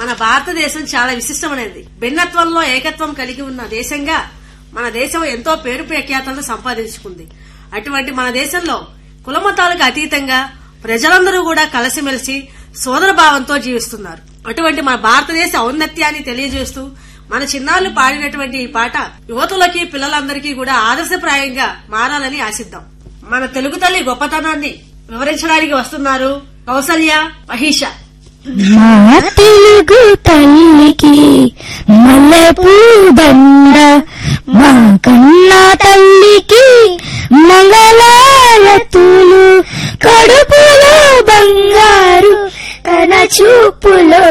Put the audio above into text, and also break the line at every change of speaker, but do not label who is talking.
మన భారతదేశం చాలా విశిష్టమైనది భిన్నత్వంలో ఏకత్వం కలిగి ఉన్న దేశంగా మన దేశం ఎంతో పేరు ప్రఖ్యాతలను సంపాదించుకుంది అటువంటి మన దేశంలో కులమతాలకు అతీతంగా ప్రజలందరూ కూడా కలిసిమెలిసి సోదర భావంతో జీవిస్తున్నారు అటువంటి మన భారతదేశ ఔన్నత్యాన్ని తెలియజేస్తూ మన చిన్నారులు పాడినటువంటి ఈ పాట యువతులకి పిల్లలందరికీ కూడా ఆదర్శప్రాయంగా మారాలని ఆశిద్దాం మన తెలుగు తల్లి గొప్పతనాన్ని వివరించడానికి వస్తున్నారు కౌసల్య మహిష
మా తెలుగు తల్లికి మల్లెపూ దండ మా కన్నా తల్లికి మంగళారతులు కడుపులో బంగారు తన చూపులో